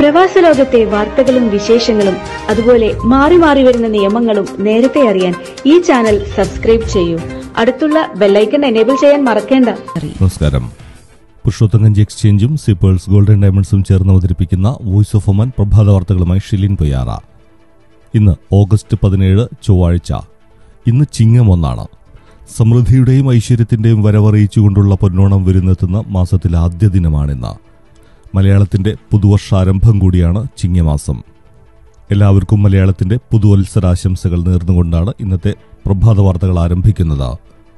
പ്രവാസ ലോകത്തെ വാർത്തകളും വിശേഷങ്ങളും അതുപോലെ മാറി മാറി വരുന്ന നിയമങ്ങളും നേരത്തെ അറിയാൻ ഈ ചാനൽ സബ്സ്ക്രൈബ് ചെയ്യൂ അടുത്തുള്ള ബെല്ലൈക്കൺ എനേബിൾ ചെയ്യാൻ മറക്കേണ്ട നമസ്കാരം പുരുഷോത്തങ്കഞ്ചി എക്സ്ചേഞ്ചും സിപ്പേഴ്സ് ഗോൾഡൻ ഡയമണ്ട്സും ചേർന്ന് അവതരിപ്പിക്കുന്ന വോയിസ് ഓഫ് ഒമൻ പ്രഭാത വാർത്തകളുമായി ഷിലിൻ പൊയ്യാറ ഇന്ന് ഓഗസ്റ്റ് പതിനേഴ് ചൊവ്വാഴ്ച ഇന്ന് ചിങ്ങം ഒന്നാണ് സമൃദ്ധിയുടെയും ഐശ്വര്യത്തിന്റെയും വരവറിയിച്ചുകൊണ്ടുള്ള പൊന്നോണം വരുന്നെത്തുന്ന മാസത്തിലെ ആദ്യ ദിനമാണിന്ന് മലയാളത്തിന്റെ പുതുവർഷാരംഭം കൂടിയാണ് ചിങ്ങമാസം എല്ലാവർക്കും മലയാളത്തിന്റെ പുതുവത്സരാശംസകൾ നേർന്നുകൊണ്ടാണ് ഇന്നത്തെ പ്രഭാത വാർത്തകൾ ആരംഭിക്കുന്നത്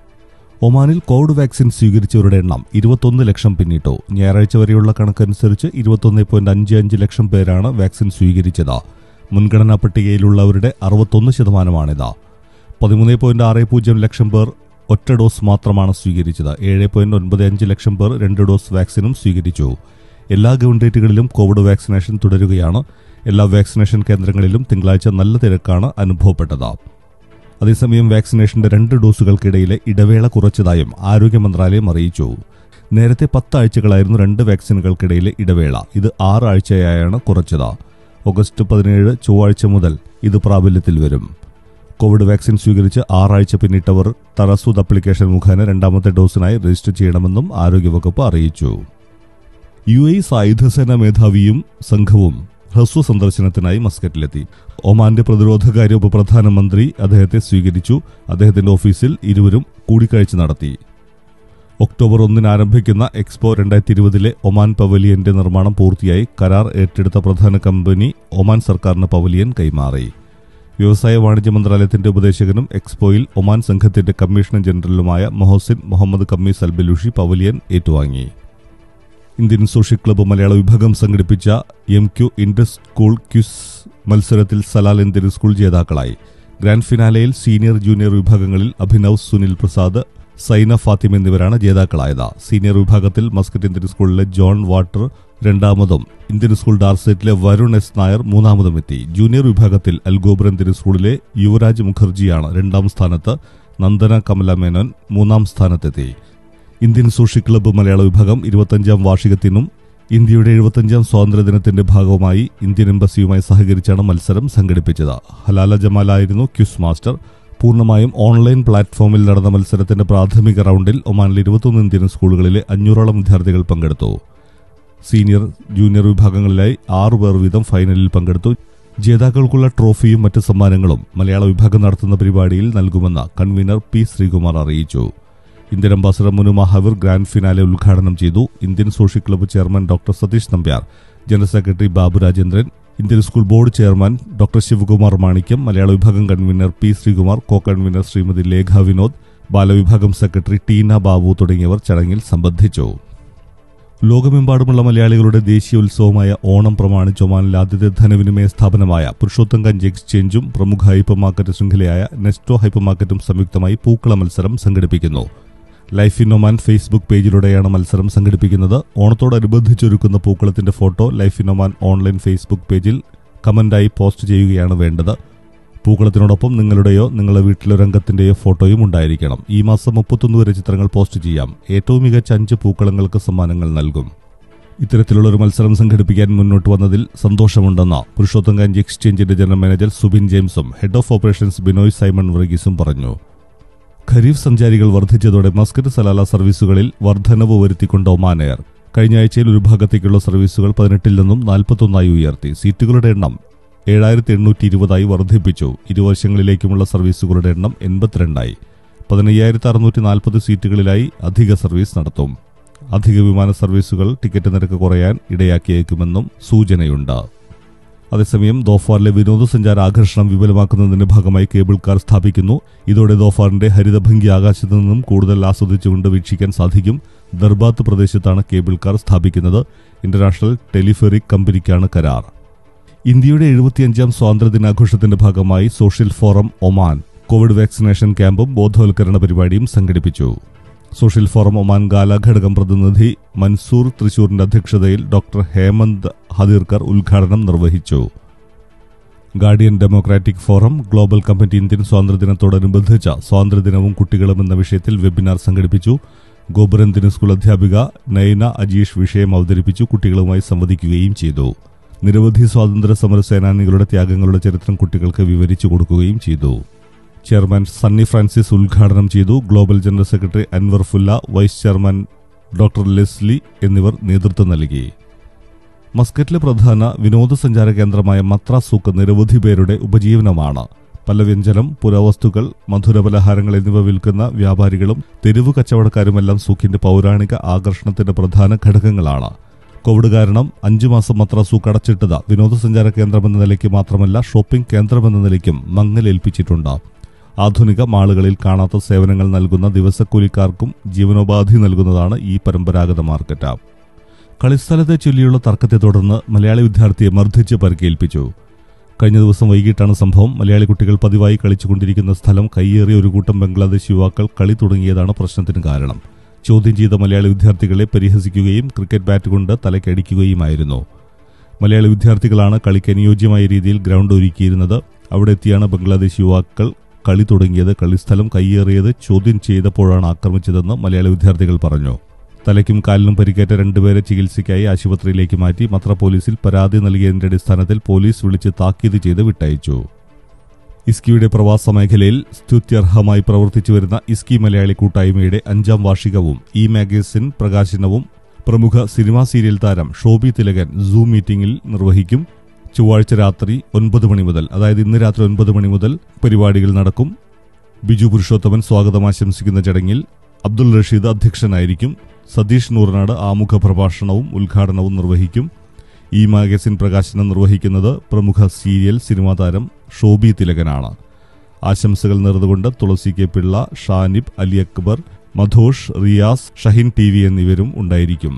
ഒമാനിൽ കോവിഡ് വാക്സിൻ സ്വീകരിച്ചവരുടെ എണ്ണം ഇരുപത്തൊന്ന് ലക്ഷം പിന്നിട്ടു ഞായറാഴ്ച വരെയുള്ള കണക്കനുസരിച്ച് ഇരുപത്തൊന്ന് പോയിന്റ് അഞ്ച് അഞ്ച് ലക്ഷം പേരാണ് വാക്സിൻ സ്വീകരിച്ചത് മുൻഗണനാ പട്ടികയിലുള്ളവരുടെ അറുപത്തൊന്ന് ശതമാനമാണിത് പതിമൂന്ന് പോയിന്റ് ആറ് പൂജ്യം ലക്ഷം പേർ ഒറ്റ ഡോസ് മാത്രമാണ് സ്വീകരിച്ചത് ഏഴ് പോയിന്റ് ഒൻപത് അഞ്ച് ലക്ഷം പേർ രണ്ട് ഡോസ് വാക്സിനും സ്വീകരിച്ചു എല്ലാ ഗവൺറേറ്റുകളിലും കോവിഡ് വാക്സിനേഷൻ തുടരുകയാണ് എല്ലാ വാക്സിനേഷൻ കേന്ദ്രങ്ങളിലും തിങ്കളാഴ്ച നല്ല തിരക്കാണ് അനുഭവപ്പെട്ടത് അതേസമയം വാക്സിനേഷന്റെ രണ്ട് ഡോസുകൾക്കിടയിലെ ഇടവേള കുറച്ചതായും ആരോഗ്യ മന്ത്രാലയം അറിയിച്ചു നേരത്തെ പത്താഴ്ചകളായിരുന്നു രണ്ട് വാക്സിനുകൾക്കിടയിലെ ഇടവേള ഇത് ആറ് ആഴ്ചയായാണ് കുറച്ചത് ഓഗസ്റ്റ് പതിനേഴ് ചൊവ്വാഴ്ച മുതൽ ഇത് പ്രാബല്യത്തിൽ വരും കോവിഡ് വാക്സിൻ സ്വീകരിച്ച് ആറാഴ്ച പിന്നിട്ടവർ തറസൂദ് അപ്ലിക്കേഷൻ മുഖേന രണ്ടാമത്തെ ഡോസിനായി രജിസ്റ്റർ ചെയ്യണമെന്നും ആരോഗ്യവകുപ്പ് അറിയിച്ചു യു എ സായുധസേന മേധാവിയും സംഘവും ഹ്രസ്വ സന്ദർശനത്തിനായി മസ്കറ്റിലെത്തി ഒമാന്റെ പ്രതിരോധകാര്യ ഉപപ്രധാനമന്ത്രി അദ്ദേഹത്തെ സ്വീകരിച്ചു അദ്ദേഹത്തിന്റെ ഓഫീസിൽ ഇരുവരും കൂടിക്കാഴ്ച നടത്തി ഒക്ടോബർ ഒന്നിന് ആരംഭിക്കുന്ന എക്സ്പോ രണ്ടായിരത്തി ഇരുപതിലെ ഒമാൻ പവലിയന്റെ നിർമ്മാണം പൂർത്തിയായി കരാർ ഏറ്റെടുത്ത പ്രധാന കമ്പനി ഒമാൻ സർക്കാരിന് പവലിയൻ കൈമാറി വ്യവസായ വാണിജ്യ മന്ത്രാലയത്തിന്റെ ഉപദേശകനും എക്സ്പോയിൽ ഒമാൻ സംഘത്തിന്റെ കമ്മീഷണർ ജനറലുമായ Mohsin Muhammad Khamis Albalushi pavilion ഏറ്റുവാങ്ങി ഇന്ത്യൻ സോഷ്യൽ ക്ലബ്ബ് മലയാള വിഭാഗം സംഘടിപ്പിച്ച M Q inter school quiz മത്സരത്തിൽ സലാൽ ഇന്ത്യൻ സ്കൂൾ ജേതാക്കളായി ഗ്രാൻഡ് ഫിനാലയിൽ സീനിയർ ജൂനിയർ വിഭാഗങ്ങളിൽ അഭിനവ് സുനിൽ പ്രസാദ് സൈന ഫാത്തിമ എന്നിവരാണ് ജേതാക്കളായത് സീനിയർ വിഭാഗത്തിൽ മസ്കറ്റ് ഇന്ത്യൻ സ്കൂളിലെ ജോൺ വാട്ടർ രണ്ടാമതും ഇന്ത്യൻ സ്കൂൾ ഡാർസെറ്റിലെ വരുൺ എസ് നായർ മൂന്നാമതും എത്തി ജൂനിയർ വിഭാഗത്തിൽ അൽഗോബർ ഇന്ത്യൻ സ്കൂളിലെ യുവരാജ് മുഖർജിയാണ് രണ്ടാം സ്ഥാനത്ത് നന്ദന കമല മേനോൻ മൂന്നാം സ്ഥാനത്തെത്തി ഇന്ത്യൻ സോഷ്യൽ ക്ലബ്ബ് മലയാള വിഭാഗം ഇരുപത്തഞ്ചാം വാർഷികത്തിനും ഇന്ത്യയുടെ എഴുപത്തഞ്ചാം സ്വാതന്ത്ര്യദിനത്തിന്റെ ഭാഗമായി ഇന്ത്യൻ എംബസിയുമായി സഹകരിച്ചാണ് മത്സരം സംഘടിപ്പിച്ചത് ഹലാല ജമാലായിരുന്നു ക്യുസ് മാസ്റ്റർ പൂർണ്ണമായും ഓൺലൈൻ പ്ലാറ്റ്ഫോമിൽ നടന്ന മത്സരത്തിന്റെ പ്രാഥമിക റൗണ്ടിൽ ഒമാനിലെ ഇരുപത്തൊന്ന് ഇന്ത്യൻ സ്കൂളുകളിലെ അഞ്ഞൂറോളം വിദ്യാർത്ഥികൾ പങ്കെടുത്തു സീനിയർ ജൂനിയർ വിഭാഗങ്ങളിലായി ആറുപേർ വീതം ഫൈനലിൽ പങ്കെടുത്തു ജേതാക്കൾക്കുള്ള ട്രോഫിയും മറ്റ് സമ്മാനങ്ങളും മലയാള വിഭാഗം നടത്തുന്ന പരിപാടിയിൽ നൽകുമെന്ന് കൺവീനർ പി ശ്രീകുമാർ അറിയിച്ചു Indian ambassador Munu Mahavir grand finale ഉദ്ഘാടനം ചെയ്തു Indian social club chairman doctor Satheesh Nambiar general secretary Babu Rajendran Indian school board chairman doctor Sivakumar Manickam Malayala വിഭാഗം convener P Sreekumar co convener Shrimati Lekha Vinod ബാലവിഭാഗം സെക്രട്ടറി ടീന ബാബു തുടങ്ങിയവർ ചടങ്ങിൽ സംബന്ധിച്ചു ലോകമെമ്പാടുമുള്ള മലയാളികളുടെ ദേശീയ ഉത്സവമായ ഓണം പ്രമാണിച്ച് ഒമാനിലെ ആദ്യത്തെ ധനവിനിമയ സ്ഥാപനമായ പുരുഷോത്തം കഞ്ച് എക്സ്ചേഞ്ചും പ്രമുഖ ഹൈപ്പർ മാർക്കറ്റ് ശൃംഖലയായ നെസ്റ്റോ ഹൈപ്പർ മാർക്കറ്റും സംയുക്തമായി പൂക്കള മത്സരം സംഘടിപ്പിക്കുന്നു ലൈഫ് ഇൻ ഒമാൻ ഫേസ്ബുക്ക് പേജിലൂടെയാണ് മത്സരം സംഘടിപ്പിക്കുന്നത് ഓണത്തോടനുബന്ധിച്ചൊരുക്കുന്ന പൂക്കളത്തിന്റെ photo life in Oman online Facebook പേജിൽ കമന്റായി പോസ്റ്റ് ചെയ്യുകയാണ് വേണ്ടത് പൂക്കളത്തിനോടൊപ്പം നിങ്ങളുടെയോ നിങ്ങളുടെ വീട്ടിലെ രംഗത്തിന്റെയോ ഫോട്ടോയും ഉണ്ടായിരിക്കണം ഈ മാസം മുപ്പത്തൊന്ന് വരെ ചിത്രങ്ങൾ പോസ്റ്റ് ചെയ്യാം ഏറ്റവും മികച്ച അഞ്ച് പൂക്കളങ്ങൾക്ക് സമ്മാനങ്ങൾ നൽകും ഇത്തരത്തിലുള്ള ഒരു മത്സരം സംഘടിപ്പിക്കാൻ മുന്നോട്ട് വന്നതിൽ സന്തോഷമുണ്ടെന്ന് പുരുഷോത്തം കാഞ്ചി എക്സ്ചേഞ്ചിന്റെ ജനറൽ മാനേജർ സുബിൻ ജെയിംസും head of operations Binoy Simon വർഗീസും പറഞ്ഞു ഖരീഫ് സഞ്ചാരികൾ വർദ്ധിച്ചതോടെ മസ്കറ്റ് സലാല സർവീസുകളിൽ വർധനവ് വരുത്തിക്കൊണ്ട് ഒമാൻ എയർ കഴിഞ്ഞ ആഴ്ചയിൽ ഒരു ഭാഗത്തേക്കുള്ള സർവീസുകൾ പതിനെട്ടിൽ നിന്നും നാൽപ്പത്തൊന്നായി ഉയർത്തി സീറ്റുകളുടെ എണ്ണം ഏഴായിരത്തി എണ്ണൂറ്റി ഇരുപതായി വർദ്ധിപ്പിച്ചു ഇരുവർഷങ്ങളിലേക്കുമുള്ള സർവീസുകളുടെ എണ്ണം എൺപത്തിരണ്ടായി പതിനയ്യായിരത്തി അറുന്നൂറ്റി നാൽപ്പത് സീറ്റുകളിലായി അധിക സർവീസ് നടത്തും അധിക വിമാന സർവീസുകൾ ടിക്കറ്റ് നിരക്ക് കുറയാൻ ഇടയാക്കിയേക്കുമെന്നും സൂചനയുണ്ട് അതേസമയം ദോഫാറിലെ വിനോദസഞ്ചാര ആകർഷണം വിപുലമാക്കുന്നതിന്റെ ഭാഗമായി കേബിൾ കാർ സ്ഥാപിക്കുന്നു ഇതോടെ ദോഫാറിന്റെ ഹരിതഭംഗി ആകാശത്തു നിന്നും കൂടുതൽ ആസ്വദിച്ചുകൊണ്ട് വീക്ഷിക്കാൻ സാധിക്കും ദർബാത്ത് പ്രദേശത്താണ് കേബിൾ കാർ സ്ഥാപിക്കുന്നത് ഇന്റർനാഷണൽ ടെലിഫെറിക് കമ്പനിക്കാണ് കരാർ ഇന്ത്യയുടെ എഴുപത്തിയഞ്ചാം സ്വാതന്ത്ര്യദിനാഘോഷത്തിന്റെ ഭാഗമായി social forum Oman COVID vaccination ക്യാമ്പും ബോധവൽക്കരണ പരിപാടിയും സംഘടിപ്പിച്ചു സോഷ്യൽ ഫോറം ഒമാൻ ഗാല ഘടകം പ്രതിനിധി മൻസൂർ തൃശൂരിന്റെ അധ്യക്ഷതയിൽ ഡോക്ടർ ഹേമന്ത് ഹദീർക്കർ ഉദ്ഘാടനം നിർവഹിച്ചു guardian democratic forum global committee Indian സ്വാതന്ത്ര്യദിനത്തോടനുബന്ധിച്ച സ്വാതന്ത്ര്യദിനവും കുട്ടികളും എന്ന വിഷയത്തിൽ വെബിനാർ സംഘടിപ്പിച്ചു ഗോപുരന്തിന് സ്കൂൾ അധ്യാപിക നയന അജീഷ് വിഷയം അവതരിപ്പിച്ചു കുട്ടികളുമായി സംവദിക്കുകയും ചെയ്തു നിരവധി സ്വാതന്ത്ര്യ സമര സേനാനികളുടെ ത്യാഗങ്ങളുടെ ചരിത്രം കുട്ടികൾക്ക് വിവരിച്ചു കൊടുക്കുകയും ചെയ്തു ചെയർമാൻ സണ്ണി ഫ്രാൻസിസ് ഉദ്ഘാടനം ചെയ്തു global general secretary Anwar Fulla vice chairman doctor Leslie എന്നിവർ നേതൃത്വം നൽകി മസ്കറ്റിലെ പ്രധാന വിനോദസഞ്ചാര കേന്ദ്രമായ മത്രാസൂക്ക് നിരവധി പേരുടെ ഉപജീവനമാണ് പലവ്യഞ്ജനം പുരാവസ്തുക്കൾ മധുരപലഹാരങ്ങൾ എന്നിവ വിൽക്കുന്ന വ്യാപാരികളും തെരുവ് കച്ചവടക്കാരുമെല്ലാം സൂക്കിന്റെ പൗരാണിക ആകർഷണത്തിന്റെ പ്രധാന ഘടകങ്ങളാണ് കോവിഡ് കാരണം അഞ്ചു മാസം മത്രാസൂക്ക് അടച്ചിട്ടത് വിനോദസഞ്ചാര കേന്ദ്രമെന്ന നിലയ്ക്ക് മാത്രമല്ല ഷോപ്പിംഗ് കേന്ദ്രമെന്ന നിലയ്ക്കും മങ്ങലേൽപ്പിച്ചിട്ടുണ്ട് ആധുനിക മാളുകളിൽ കാണാത്ത സേവനങ്ങൾ നൽകുന്ന ദിവസക്കൂലിക്കാർക്കും ജീവനോപാധി നൽകുന്നതാണ് ഈ പരമ്പരാഗത മാർക്കറ്റ് കളിസ്ഥലത്തെ ചൊല്ലിയുള്ള തർക്കത്തെ തുടർന്ന് മലയാളി വിദ്യാർത്ഥിയെ മർദ്ദിച്ച് പരിക്കേൽപ്പിച്ചു കഴിഞ്ഞ ദിവസം വൈകിട്ടാണ് സംഭവം മലയാളി കുട്ടികൾ പതിവായി കളിച്ചുകൊണ്ടിരിക്കുന്ന സ്ഥലം കയ്യേറിയ ഒരു കൂട്ടം ബംഗ്ലാദേശ് യുവാക്കൾ കളി തുടങ്ങിയതാണ് പ്രശ്നത്തിന് കാരണം ചോദ്യം ചെയ്ത മലയാളി വിദ്യാർത്ഥികളെ പരിഹസിക്കുകയും ക്രിക്കറ്റ് ബാറ്റ് കൊണ്ട് തലക്കടിക്കുകയുമായിരുന്നു മലയാളി വിദ്യാർത്ഥികളാണ് കളിക്ക് അനുയോജ്യമായ രീതിയിൽ ഗ്രൗണ്ട് ഒരുക്കിയിരുന്നത് അവിടെ എത്തിയാണ് ബംഗ്ലാദേശ് യുവാക്കൾ കളി തുടങ്ങിയത് കളിസ്ഥലം കയ്യേറിയത് ചോദ്യം ചെയ്തപ്പോഴാണ് ആക്രമിച്ചതെന്ന് മലയാളി വിദ്യാർത്ഥികൾ പറഞ്ഞു തലയ്ക്കും കാലിനും പരിക്കേറ്റ രണ്ടുപേരെ ചികിത്സയ്ക്കായി ആശുപത്രിയിലേക്ക് മാറ്റി മത്ര പോലീസിൽ പരാതി നൽകിയതിന്റെ അടിസ്ഥാനത്തിൽ പോലീസ് വിളിച്ച് താക്കീത് ചെയ്ത് വിട്ടയച്ചു ഇസ്കിയുടെ പ്രവാസ മേഖലയിൽ സ്തുത്യർഹമായി പ്രവർത്തിച്ചു വരുന്ന ഇസ്കി മലയാളി കൂട്ടായ്മയുടെ അഞ്ചാം വാർഷികവും ഇ മാഗസിൻ പ്രകാശനവും പ്രമുഖ സിനിമാ സീരിയൽ താരം ഷോബി തിലകൻ സൂം മീറ്റിംഗിൽ നിർവഹിക്കും ചൊവ്വാഴ്ച രാത്രി ഒൻപത് മണി മുതൽ അതായത് ഇന്ന് രാത്രി ഒൻപത് മണി മുതൽ പരിപാടികൾ നടക്കും ബിജു പുരുഷോത്തമൻ സ്വാഗതം ആശംസിക്കുന്ന ചടങ്ങിൽ അബ്ദുൾ റഷീദ് അധ്യക്ഷനായിരിക്കും സതീഷ് നൂറിനാട് ആമുഖ പ്രഭാഷണവും ഉദ്ഘാടനവും നിർവഹിക്കും ഈ മാഗസിൻ പ്രകാശനം നിർവഹിക്കുന്നത് പ്രമുഖ സീരിയൽ സിനിമാ താരം ഷോബി തിലകനാണ് ആശംസകൾ നേർന്നുകൊണ്ട് Thulasi K Pillai Shanib Ali Akbar Madhosh Riyas Shahin T V എന്നിവരും ഉണ്ടായിരിക്കും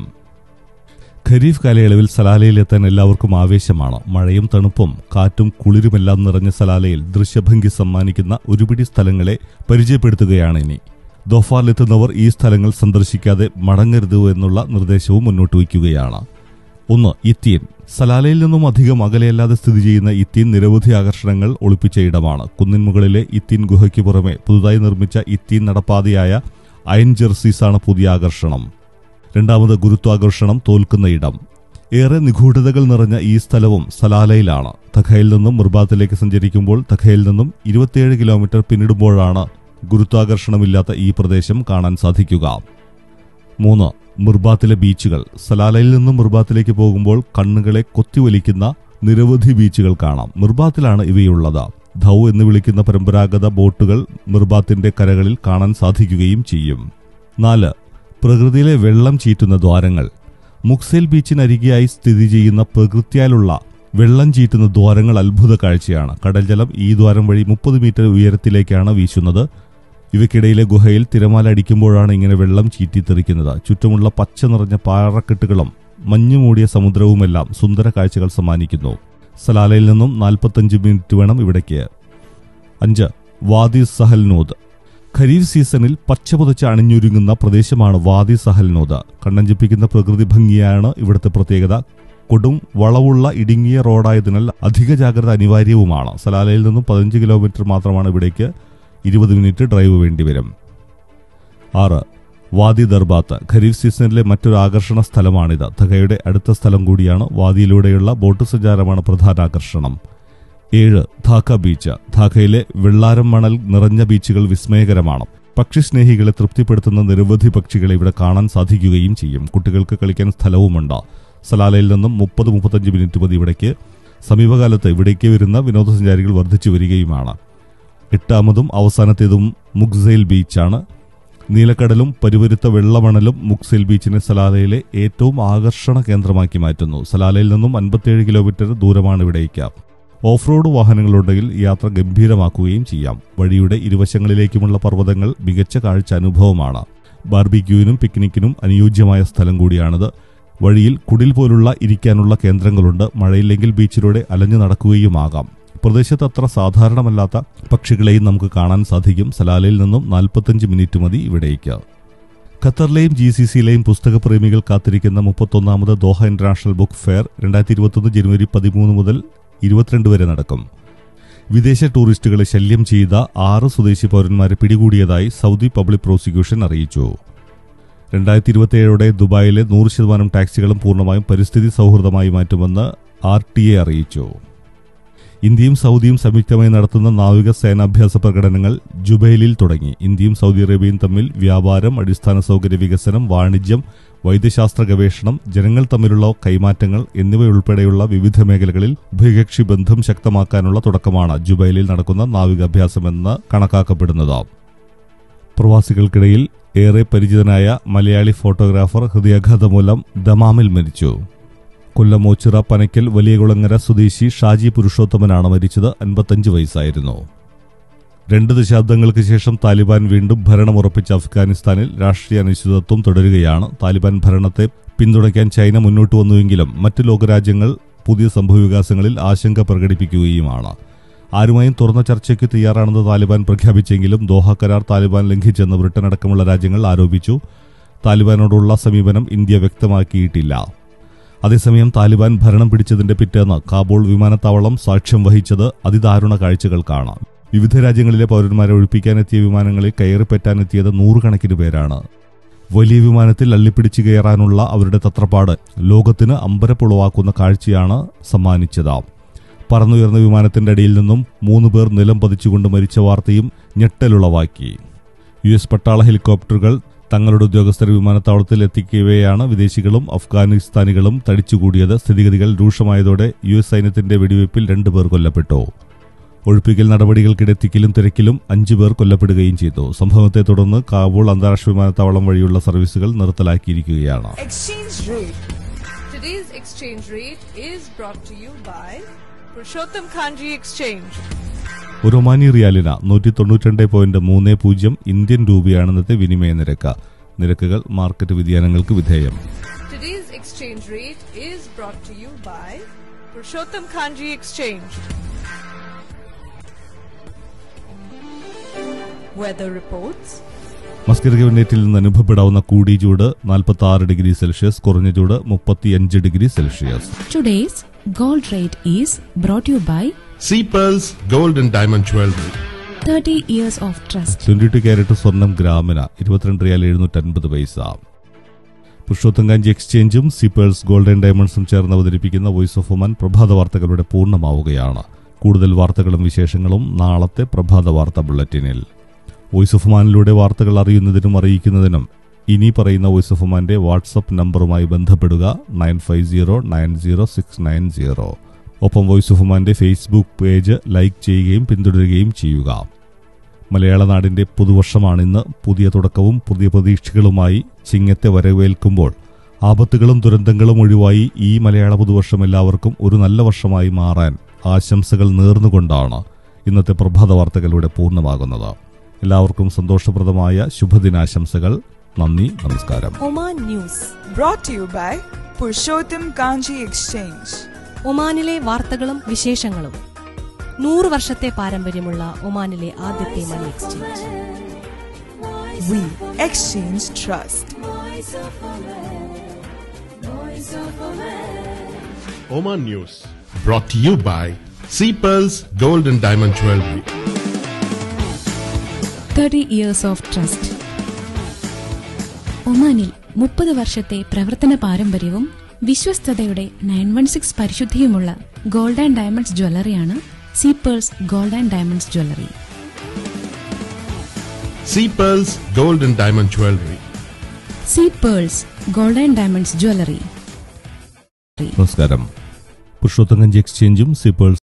ഖരീഫ് കാലയളവിൽ സലാലയിലെത്താൻ എല്ലാവർക്കും ആവേശമാണ് മഴയും തണുപ്പും കാറ്റും കുളിരുമെല്ലാം നിറഞ്ഞ സലാലയിൽ ദൃശ്യഭംഗി സമ്മാനിക്കുന്ന ഒരുപിടി സ്ഥലങ്ങളെ പരിചയപ്പെടുത്തുകയാണ് ഇനി ദോഫാറിലെത്തുന്നവർ ഈ സ്ഥലങ്ങൾ സന്ദർശിക്കാതെ മടങ്ങരുത് എന്നുള്ള നിർദ്ദേശവും മുന്നോട്ട് വയ്ക്കുകയാണ് ഒന്ന് ഇത്തീൻ സലാലയിൽ നിന്നും അധികം അകലെയല്ലാതെ സ്ഥിതി ചെയ്യുന്ന ഇത്തീൻ നിരവധി ആകർഷണങ്ങൾ ഒളിപ്പിച്ച ഇടമാണ് കുന്നിൻ മുകളിലെ ഇത്തീൻ ഗുഹയ്ക്ക് പുറമെ പുതുതായി നിർമ്മിച്ച ഇത്തീൻ നടപ്പാതയായ അയൻ ജെർസീസാണ് പുതിയ ആകർഷണം രണ്ടാമത് ഗുരുത്വാകർഷണം തോൽക്കുന്ന ഇടം ഏറെ നിഗൂഢതകൾ നിറഞ്ഞ ഈ സ്ഥലവും സലാലയിലാണ് തഖയിൽ നിന്നും മുർബാത്തിലേക്ക് സഞ്ചരിക്കുമ്പോൾ തഖയിൽ നിന്നും ഇരുപത്തിയേഴ് കിലോമീറ്റർ പിന്നിടുമ്പോഴാണ് ഗുരുത്വാകർഷണമില്ലാത്ത ഈ പ്രദേശം കാണാൻ സാധിക്കുക മൂന്ന് മുർബാത്തിലെ ബീച്ചുകൾ സലാലയിൽ നിന്നും മുർബാത്തിലേക്ക് പോകുമ്പോൾ കണ്ണുകളെ കൊത്തിവലിക്കുന്ന നിരവധി ബീച്ചുകൾ കാണാം മിർബാത്തിലാണ് ഇവയുള്ളത് ധൗ എന്ന് വിളിക്കുന്ന പരമ്പരാഗത ബോട്ടുകൾ മിർബാത്തിന്റെ കരകളിൽ കാണാൻ സാധിക്കുകയും ചെയ്യും നാല് പ്രകൃതിയിലെ വെള്ളം ചീറ്റുന്ന ദ്വാരങ്ങൾ മുക്സേൽ ബീച്ചിനരികെയായി സ്ഥിതി ചെയ്യുന്ന പ്രകൃത്യാലുള്ള വെള്ളം ചീറ്റുന്ന ദ്വാരങ്ങൾ അത്ഭുത കാഴ്ചയാണ് കടൽജലം ഈ ദ്വാരം വഴി മുപ്പത് മീറ്റർ ഉയരത്തിലേക്കാണ് വീശുന്നത് ഇവയ്ക്കിടയിലെ ഗുഹയിൽ തിരമാല അടിക്കുമ്പോഴാണ് ഇങ്ങനെ വെള്ളം ചീറ്റിത്തെറിക്കുന്നത് ചുറ്റുമുള്ള പച്ച നിറഞ്ഞ പാറക്കെട്ടുകളും മഞ്ഞു മൂടിയ സമുദ്രവുമെല്ലാം സുന്ദര കാഴ്ചകൾ സമ്മാനിക്കുന്നു സലാലയിൽ നിന്നും നാൽപ്പത്തഞ്ച് മിനിറ്റ് വേണം ഇവിടേക്ക് അഞ്ച് വാദി സഹൽനോദ് ഖരീഫ് സീസണിൽ പച്ച പുതച്ച് അണിഞ്ഞൊരുങ്ങുന്ന പ്രദേശമാണ് വാദി സഹൽനോദ് കണ്ണഞ്ചിപ്പിക്കുന്ന പ്രകൃതി ഭംഗിയാണ് ഇവിടുത്തെ പ്രത്യേകത കൊടും വളവുള്ള ഇടുങ്ങിയ റോഡായതിനാൽ അധിക ജാഗ്രത അനിവാര്യവുമാണ് സലാലയിൽ നിന്നും പതിനഞ്ച് കിലോമീറ്റർ മാത്രമാണ് ഇവിടേക്ക് ഇരുപത് മിനിറ്റ് ഡ്രൈവ് വേണ്ടിവരും ആറ് വാദി ദർബാത്ത് ഖരീഫ് സീസണിലെ മറ്റൊരു ആകർഷണ സ്ഥലമാണിത് തകയുടെ അടുത്ത സ്ഥലം കൂടിയാണ് വാദിയിലൂടെയുള്ള ബോട്ട് സഞ്ചാരമാണ് പ്രധാന ആകർഷണം ഏഴ് ധാക്ക ബീച്ച് ധാക്കയിലെ വെള്ളാരം മണൽ നിറഞ്ഞ ബീച്ചുകൾ വിസ്മയകരമാണ് പക്ഷിസ്നേഹികളെ തൃപ്തിപ്പെടുത്തുന്ന നിരവധി പക്ഷികളെ ഇവിടെ കാണാൻ സാധിക്കുകയും ചെയ്യും കുട്ടികൾക്ക് കളിക്കാൻ സ്ഥലവുമുണ്ട് സലാലയിൽ നിന്നും മുപ്പത് മുപ്പത്തഞ്ച് മിനിറ്റ് മതി ഇവിടേക്ക് സമീപകാലത്ത് ഇവിടേക്ക് വരുന്ന വിനോദസഞ്ചാരികൾ വർദ്ധിച്ചു വരികയുമാണ് എട്ടാമതും അവസാനത്തേതും മുഗ്സൈൽ ബീച്ചാണ് നീലക്കടലും പരുവരുത്ത വെള്ളമണലും മുക്സൈൽ ബീച്ചിനെ സലാലയിലെ ഏറ്റവും ആകർഷണ കേന്ദ്രമാക്കി മാറ്റുന്നു സലാലയിൽ നിന്നും അൻപത്തിയേഴ് കിലോമീറ്റർ ദൂരമാണ് ഇവിടേക്ക് ഓഫ് റോഡ് വാഹനങ്ങളുണ്ടെങ്കിൽ യാത്ര ഗംഭീരമാക്കുകയും ചെയ്യാം വഴിയുടെ ഇരുവശങ്ങളിലേക്കുമുള്ള പർവ്വതങ്ങൾ മികച്ച കാഴ്ച അനുഭവമാണ് ബാർബിക്യൂവിനും പിക്നിക്കിനും അനുയോജ്യമായ സ്ഥലം കൂടിയാണിത് വഴിയിൽ കുടിൽ പോലുള്ള ഇരിക്കാനുള്ള കേന്ദ്രങ്ങളുണ്ട് മഴയില്ലെങ്കിൽ ബീച്ചിലൂടെ അലഞ്ഞു നടക്കുകയുമാകാം പ്രദേശത്ത് അത്ര സാധാരണമല്ലാത്ത പക്ഷികളെയും നമുക്ക് കാണാൻ സാധിക്കും സലാലയിൽ നിന്നും നാൽപ്പത്തഞ്ച് മിനിറ്റ് മതി ഇവിടേക്ക് ഖത്തറിലെയും ജി സി സിയിലെയും പുസ്തകപ്രേമികൾ കാത്തിരിക്കുന്ന മുപ്പത്തൊന്നാമത് ദോഹ ഇന്റർനാഷണൽ ബുക്ക് ഫെയർ രണ്ടായിരത്തി ഇരുപത്തൊന്ന് ജനുവരി പതിമൂന്ന് മുതൽ ഇരുപത്തിരണ്ട് വരെ നടക്കും വിദേശ ടൂറിസ്റ്റുകളെ ശല്യം ചെയ്ത ആറ് സ്വദേശി പൗരന്മാരെ പിടികൂടിയതായി സൗദി പബ്ലിക് പ്രോസിക്യൂഷൻ അറിയിച്ചു രണ്ടായിരത്തി ഇരുപത്തിയേഴോടെ ദുബായിലെ നൂറ് ശതമാനം ടാക്സികളും പൂർണ്ണമായും പരിസ്ഥിതി സൗഹൃദമായി മാറ്റുമെന്ന് ആർ ടി എ അറിയിച്ചു ഇന്ത്യയും സൗദിയും സംയുക്തമായി നടത്തുന്ന നാവിക സേനാഭ്യാസ പ്രകടനങ്ങൾ ജുബൈലിൽ തുടങ്ങി ഇന്ത്യയും സൗദി അറേബ്യയും തമ്മിൽ വ്യാപാരം അടിസ്ഥാന സൗകര്യ വികസനം വാണിജ്യം വൈദ്യശാസ്ത്ര ഗവേഷണം ജനങ്ങൾ തമ്മിലുള്ള കൈമാറ്റങ്ങൾ എന്നിവയുൾപ്പെടെയുള്ള വിവിധ മേഖലകളിൽ ഉഭയകക്ഷി ബന്ധം ശക്തമാക്കാനുള്ള തുടക്കമാണ് ജുബൈലിൽ നടക്കുന്ന നാവികാഭ്യാസമെന്ന് കണക്കാക്കപ്പെടുന്നത് പ്രവാസികൾക്കിടയിൽ ഏറെ പരിചിതനായ മലയാളി ഫോട്ടോഗ്രാഫർ ഹൃദയാഘാതം മൂലം ദമാമിൽ മരിച്ചു കൊല്ലം ഓച്ചിറ പനയ്ക്കൽ വലിയകുളങ്ങര സ്വദേശി ഷാജി പുരുഷോത്തമനാണ് മരിച്ചത് അൻപത്തഞ്ച് വയസ്സായിരുന്നു രണ്ട് ദശാബ്ദങ്ങൾക്ക് ശേഷം താലിബാൻ വീണ്ടും ഭരണമുറപ്പിച്ച അഫ്ഗാനിസ്ഥാനിൽ രാഷ്ട്രീയ അനിശ്ചിതത്വം തുടരുകയാണ് താലിബാൻ ഭരണത്തെ പിന്തുണയ്ക്കാൻ ചൈന മുന്നോട്ട് വന്നുവെങ്കിലും മറ്റ് ലോകരാജ്യങ്ങൾ പുതിയ സംഭവവികാസങ്ങളിൽ ആശങ്ക പ്രകടിപ്പിക്കുകയുമാണ് ആരുമായും തുറന്ന ചർച്ചയ്ക്ക് തയ്യാറാണെന്ന് താലിബാൻ പ്രഖ്യാപിച്ചെങ്കിലും ദോഹ കരാർ താലിബാൻ ലംഘിച്ചെന്ന് ബ്രിട്ടൻ അടക്കമുള്ള രാജ്യങ്ങൾ ആരോപിച്ചു താലിബാനോടുള്ള സമീപനം ഇന്ത്യ വ്യക്തമാക്കിയിട്ടില്ല അതേസമയം താലിബാൻ ഭരണം പിടിച്ചതിന്റെ പിറ്റേന്ന് കാബൂൾ വിമാനത്താവളം സാക്ഷ്യം വഹിച്ചത് അതിദാരുണ കാഴ്ചകൾക്കാണ് വിവിധ രാജ്യങ്ങളിലെ പൗരന്മാരെ ഒഴിപ്പിക്കാനെത്തിയ വിമാനങ്ങളിൽ കയറിപ്പറ്റാനെത്തിയത് നൂറുകണക്കിന് പേരാണ് വലിയ വിമാനത്തിൽ അള്ളിപ്പിടിച്ച് കയറാനുള്ള അവരുടെ തത്രപ്പാട് ലോകത്തിന് അമ്പരപ്പുളവാക്കുന്ന കാഴ്ചയാണ് സമ്മാനിച്ചത് പറന്നുയർന്ന വിമാനത്തിന്റെ അടിയിൽ നിന്നും മൂന്ന് പേർ നിലം പതിച്ചുകൊണ്ട് മരിച്ച വാർത്തയും ഞെട്ടലുളവാക്കി യു എസ് പട്ടാള ഹെലികോപ്റ്ററുകൾ തങ്ങളുടെ ഉദ്യോഗസ്ഥരെ വിമാനത്താവളത്തിൽ എത്തിക്കവെയാണ് വിദേശികളും അഫ്ഗാനിസ്ഥാനികളും തടിച്ചുകൂടിയത് സ്ഥിതിഗതികൾ രൂക്ഷമായതോടെ യു എസ് സൈന്യത്തിന്റെ വെടിവയ്പിൽ രണ്ടുപേർ കൊല്ലപ്പെട്ടു ഒഴിപ്പിക്കൽ നടപടികൾക്കിടെ തിക്കിലും തിരക്കിലും അഞ്ചു പേർ കൊല്ലപ്പെടുകയും ചെയ്തു സംഭവത്തെ തുടർന്ന് കാബൂൾ അന്താരാഷ്ട്ര വിമാനത്താവളം വഴിയുള്ള സർവീസുകൾ നിർത്തലാക്കിയിരിക്കുകയാണ് Exchange rate. Today's exchange rate is brought to you by Purushottam Kanji Exchange. ഒരു ഒമാനി റിയാലിന് നൂറ്റി തൊണ്ണൂറ്റിരണ്ട് പോയിന്റ് മൂന്ന് പൂജ്യം ഇന്ത്യൻ രൂപയാണ് ഇന്നത്തെ വിനിമയ നിരക്ക് നിരക്കുകൾ മാർക്കറ്റ് വ്യതിയാനങ്ങൾക്ക് വിധേയം Today's exchange rate is brought to you by Purushottam Kanji Exchange. Weather reports. Muscat ഗവൺനേറ്റിൽ നിന്ന് അനുഭവപ്പെടാവുന്ന കൂടി ചൂട് നാൽപ്പത്തി ആറ് ഡിഗ്രി സെൽഷ്യസ് കുറഞ്ഞ ചൂട് മുപ്പത്തിയഞ്ച് degree Celsius Today's gold rate is brought to you by Sea Pearls Gold and Diamond Jewelry. 30 years of trust. Twenty two carat സ്വർണം ഗ്രാമിന് ഇരുപത്തിരണ്ട് റിയാൽ എഴുന്നൂറ്റി അൻപത് പൈസ പുരുഷോത്തങ്കാഞ്ചി എക്സ്ചേഞ്ചും സീപ്പേഴ്സ് ഗോൾഡൻ ഡയമണ്ട്സും ചേർന്ന് അവതരിപ്പിക്കുന്ന വോയിസ് ഓഫ് ഒമാൻ പ്രഭാത വാർത്തകളുടെ പൂർണ്ണമാവുകയാണ് കൂടുതൽ വാർത്തകളും വിശേഷങ്ങളും നാളത്തെ പ്രഭാത വാർത്താ ബുള്ളറ്റിനിൽ വോയിസ് ഓഫ് ഒമാനിലൂടെ വാർത്തകൾ അറിയുന്നതിനും അറിയിക്കുന്നതിനും ഇനി പറയുന്ന വോയിസ് ഓഫ് ഒമാന്റെ വാട്സപ്പ് നമ്പറുമായി ബന്ധപ്പെടുക nine five zero nine zero six nine zero ഒപ്പം വോയിസ് ഓഫ് ഒമാന്റെ ഫേസ്ബുക്ക് പേജ് ലൈക്ക് ചെയ്യുകയും പിന്തുടരുകയും ചെയ്യുക മലയാള നാടിന്റെ പുതുവർഷമാണിന്ന് പുതിയ തുടക്കവും പുതിയ പ്രതീക്ഷകളുമായി ചിങ്ങത്തെ വരവേൽക്കുമ്പോൾ ആപത്തുകളും ദുരന്തങ്ങളും ഒഴിവായി ഈ മലയാള പുതുവർഷം എല്ലാവർക്കും ഒരു നല്ല വർഷമായി മാറാൻ ആശംസകൾ നേർന്നുകൊണ്ടാണ് ഇന്നത്തെ പ്രഭാത വാർത്തകളുടെ പൂർണ്ണമാകുന്നത് എല്ലാവർക്കും സന്തോഷപ്രദമായ ശുഭദിനാശംസകൾ നന്ദി നമസ്കാരം Oman news Brought to you by Purushottam Kanji Exchange. ഒമാനിലെ വാർത്തകളും വിശേഷങ്ങളും നൂറ് വർഷത്തെ പാരമ്പര്യമുള്ള ഒമാനിലെ ആദ്യത്തെ money exchange We exchange trust. Oman News. Brought to you by Sea Pearls Gold and Diamond Jewelry. Thirty years of trust ഒമാനിൽ മുപ്പത് വർഷത്തെ പ്രവർത്തന പാരമ്പര്യവും വിശ്വസ്തതയുടെ നയൻ വൺ സിക്സ് പരിശുദ്ധിയുമുള്ള ഗോൾഡ് ആൻഡ് ഡയമണ്ട്സ് ജ്വല്ലറിയാണ് Sea Pearls gold and diamonds jewellery Sea Pearls Gold and Diamond Jewelry. Sea Pearls gold and diamonds jewellery നമസ്കാരം പുരുഷോത്തങ്കഞ്ചി എക്സ്ചേഞ്ചും സിപ്പേഴ്സ്